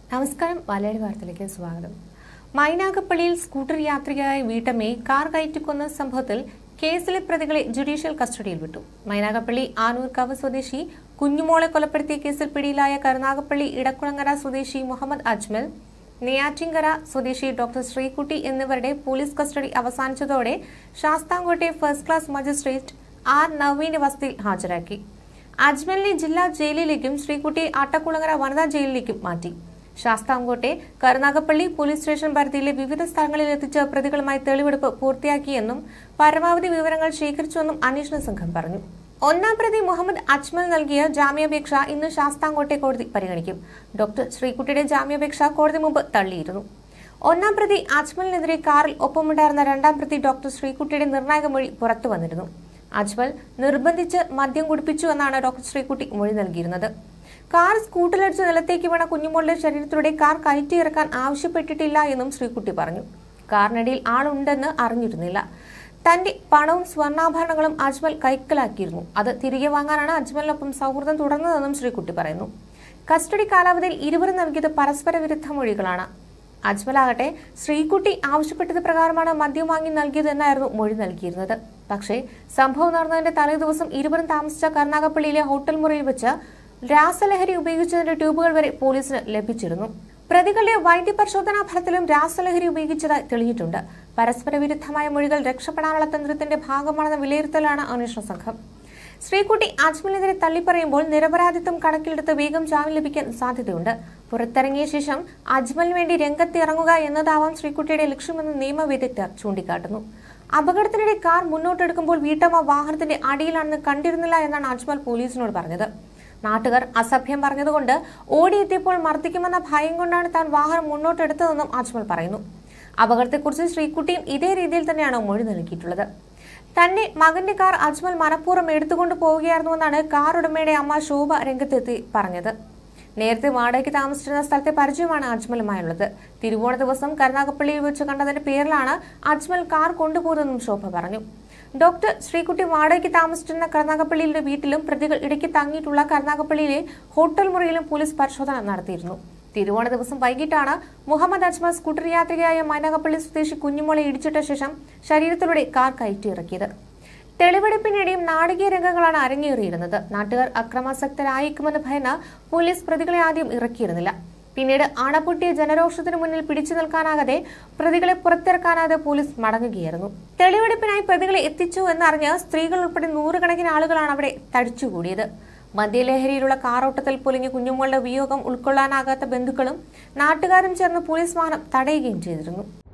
നമസ്കാരം മലയാളി വാർത്തയിലേക്ക് സ്വാഗതം മൈനാഗപ്പള്ളിയിൽ സ്കൂട്ടർ യാത്രികയായ വീട്ടമ്മയെ കാർ കയറ്റിക്കൊന്ന സംഭവത്തിൽ കേസിലെ പ്രതികളെ ജുഡീഷ്യൽ കസ്റ്റഡിയിൽ വിട്ടു മൈനാഗപ്പള്ളി ആനൂർക്കാവ് സ്വദേശി കുഞ്ഞുമോളെ കൊലപ്പെടുത്തിയ കേസിൽ പിടിയിലായ കരുനാഗപ്പള്ളി ഇടക്കുളങ്ങര സ്വദേശി മുഹമ്മദ് അജ്മൽ നെയ്യാറ്റിങ്കര സ്വദേശി ഡോക്ടർ ശ്രീകുട്ടി എന്നിവരുടെ പോലീസ് കസ്റ്റഡി അവസാനിച്ചതോടെ Sasthamkotta first class magistrate R നവീന്റെ വസതിയിൽ ഹാജരാക്കി അജ്മലിനെ ജില്ലാ ജയിലിലേക്കും ശ്രീകുട്ടിയെ ആട്ടക്കുളങ്ങര വനിതാ ജയിലിലേക്കും മാറ്റി ശാസ്താംകോട്ടെ കരുനാഗപ്പള്ളി പോലീസ് സ്റ്റേഷൻ പരിധിയിലെ വിവിധ സ്ഥലങ്ങളിൽ എത്തിച്ച പ്രതികളുമായി തെളിവെടുപ്പ് പൂർത്തിയാക്കിയെന്നും പരമാവധി വിവരങ്ങൾ ശേഖരിച്ചുവെന്നും അന്വേഷണ സംഘം പറഞ്ഞു ഒന്നാം പ്രതി മുഹമ്മദ് അജ്മൽ നൽകിയ ജാമ്യാപേക്ഷ ഇന്ന് ശാസ്താംകോട്ടെ കോടതി പരിഗണിക്കും ഡോക്ടർ ശ്രീകുട്ടിയുടെ ജാമ്യാപേക്ഷ കോടതി മുമ്പ് തള്ളിയിരുന്നു ഒന്നാം പ്രതി അജ്മലിനെതിരെ കാറിൽ ഒപ്പമുണ്ടായിരുന്ന രണ്ടാം പ്രതി ഡോക്ടർ ശ്രീകുട്ടിയുടെ നിർണായക മൊഴി പുറത്തു വന്നിരുന്നു അജ്മൽ നിർബന്ധിച്ച് മദ്യം കുടിപ്പിച്ചു എന്നാണ് ഡോക്ടർ ശ്രീകുട്ടി മൊഴി നൽകിയിരുന്നത് കാർ സ്കൂട്ടിലടിച്ച് നിലത്തേക്ക് വീണ കുഞ്ഞുമോളുടെ ശരീരത്തിലൂടെ കാർ കയറ്റിയിറക്കാൻ ആവശ്യപ്പെട്ടിട്ടില്ല എന്നും ശ്രീകുട്ടി പറഞ്ഞു കാറിനടിയിൽ ആളുണ്ടെന്ന് അറിഞ്ഞിരുന്നില്ല തന്റെ പണവും സ്വർണ്ണാഭരണങ്ങളും അജ്മൽ കൈക്കലാക്കിയിരുന്നു അത് തിരികെ വാങ്ങാനാണ് അജ്മലിനൊപ്പം സൗഹൃദം തുടർന്നതെന്നും ശ്രീകുട്ടി പറയുന്നു കസ്റ്റഡി കാലാവധിയിൽ ഇരുവരും നൽകിയത് പരസ്പര വിരുദ്ധ മൊഴികളാണ് അജ്മലാകട്ടെ ശ്രീകുട്ടി ആവശ്യപ്പെട്ടത് പ്രകാരമാണ് മദ്യം വാങ്ങി നൽകിയതെന്നായിരുന്നു മൊഴി നൽകിയിരുന്നത് പക്ഷേ സംഭവം നടന്നതിന്റെ തലേദിവസം ഇരുവരും താമസിച്ച കർണാകപ്പള്ളിയിലെ ഹോട്ടൽ മുറിയിൽ വെച്ച് രാസലഹരി ഉപയോഗിച്ചതിന്റെ ട്യൂബുകൾ വരെ പോലീസിന് ലഭിച്ചിരുന്നു പ്രതികളുടെ വൈദ്യപരിശോധനാ ഫലത്തിലും രാസലഹരി ഉപയോഗിച്ചതായി തെളിഞ്ഞിട്ടുണ്ട് പരസ്പര വിരുദ്ധമായ മൊഴികൾ രക്ഷപ്പെടാനുള്ള തന്ത്രത്തിന്റെ ഭാഗമാണെന്ന വിലയിരുത്തലാണ് അന്വേഷണ സംഘം ശ്രീകുട്ടി അജ്മലിനെതിരെ തള്ളിപ്പറയുമ്പോൾ നിരപരാധിത്വം കണക്കിലെടുത്ത് വേഗം ജാമ്യം ലഭിക്കാൻ സാധ്യതയുണ്ട് പുറത്തിറങ്ങിയ ശേഷം അജ്മലിന് വേണ്ടി രംഗത്ത് ഇറങ്ങുക എന്നതാവാം ശ്രീകുട്ടിയുടെ ലക്ഷ്യമെന്ന് നിയമവിദഗ്ധർ ചൂണ്ടിക്കാട്ടുന്നു അപകടത്തിനിടെ കാർ മുന്നോട്ടെടുക്കുമ്പോൾ വീട്ടമ്മ വാഹനത്തിന്റെ അടിയിലാണെന്ന് കണ്ടിരുന്നില്ല എന്നാണ് അജ്മൽ പോലീസിനോട് പറഞ്ഞത് നാട്ടുകാർ അസഭ്യം പറഞ്ഞതുകൊണ്ട് ഓടിയെത്തിയപ്പോൾ മർദ്ദിക്കുമെന്ന ഭയം കൊണ്ടാണ് താൻ വാഹനം മുന്നോട്ടെടുത്തതെന്നും അജ്മൽ പറയുന്നു അപകടത്തെക്കുറിച്ച് ശ്രീകുട്ടിയും ഇതേ രീതിയിൽ തന്നെയാണ് മൊഴി നൽകിയിട്ടുള്ളത് തന്റെ മകന്റെ കാർ അജ്മൽ മനഃപൂർവ്വം എടുത്തുകൊണ്ട് പോവുകയായിരുന്നുവെന്നാണ് കാർ ഉടമയുടെ അമ്മ ശോഭ രംഗത്തെത്തി പറഞ്ഞത് നേരത്തെ വാടകയ്ക്ക് താമസിച്ചിരുന്ന സ്ഥലത്തെ പരിചയമാണ് അജ്മലുമായുള്ളത് തിരുവോണ ദിവസം കരുനാഗപ്പള്ളിയിൽ വെച്ച് കണ്ടതിന്റെ പേരിലാണ് അജ്മൽ കാർ കൊണ്ടുപോയതെന്നും ശോഭ പറഞ്ഞു ഡോക്ടർ ശ്രീകുട്ടി വാടകയ്ക്ക് താമസിച്ചിരുന്ന കരുനാഗപ്പള്ളിയിലെ വീട്ടിലും പ്രതികൾ ഇടയ്ക്ക് തങ്ങിയിട്ടുള്ള കരുനാഗപ്പള്ളിയിലെ ഹോട്ടൽ മുറിയിലും പോലീസ് പരിശോധന നടത്തിയിരുന്നു തിരുവോണ ദിവസം വൈകിട്ടാണ് മുഹമ്മദ് അജ്മൽ സ്കൂട്ടർ യാത്രികയായ മൈനകപ്പള്ളി സ്വദേശി കുഞ്ഞുമോളെ ഇടിച്ചിട്ട ശേഷം ശരീരത്തിലൂടെ കാർ കയറ്റിയിറക്കിയത് തെളിവെടുപ്പിനിടെയും നാടകീയ രംഗങ്ങളാണ് അരങ്ങേറിയിരുന്നത് നാട്ടുകാർ അക്രമാസക്തരായേക്കുമെന്ന് ഭയന്ന് പോലീസ് പ്രതികളെ ആദ്യം ഇറക്കിയിരുന്നില്ല പിന്നീട് അണപൊട്ടിയ ജനരോഷത്തിന് മുന്നിൽ പിടിച്ചു നിൽക്കാനാകാതെ പ്രതികളെ പുറത്തിറക്കാനാകാതെ പോലീസ് മടങ്ങുകയായിരുന്നു തെളിവെടുപ്പിനായി പ്രതികളെ എത്തിച്ചു എന്നറിഞ്ഞ് സ്ത്രീകൾ ഉൾപ്പെടെ നൂറുകണക്കിന് ആളുകളാണ് അവിടെ തടിച്ചുകൂടിയത് മദ്യലഹരിയിലുള്ള കാറോട്ടത്തിൽ പൊലിഞ്ഞ കുഞ്ഞുമോളുടെ വിയോഗം ഉൾക്കൊള്ളാനാകാത്ത ബന്ധുക്കളും നാട്ടുകാരും ചേർന്ന് പോലീസ് വാഹനം തടയുകയും ചെയ്തിരുന്നു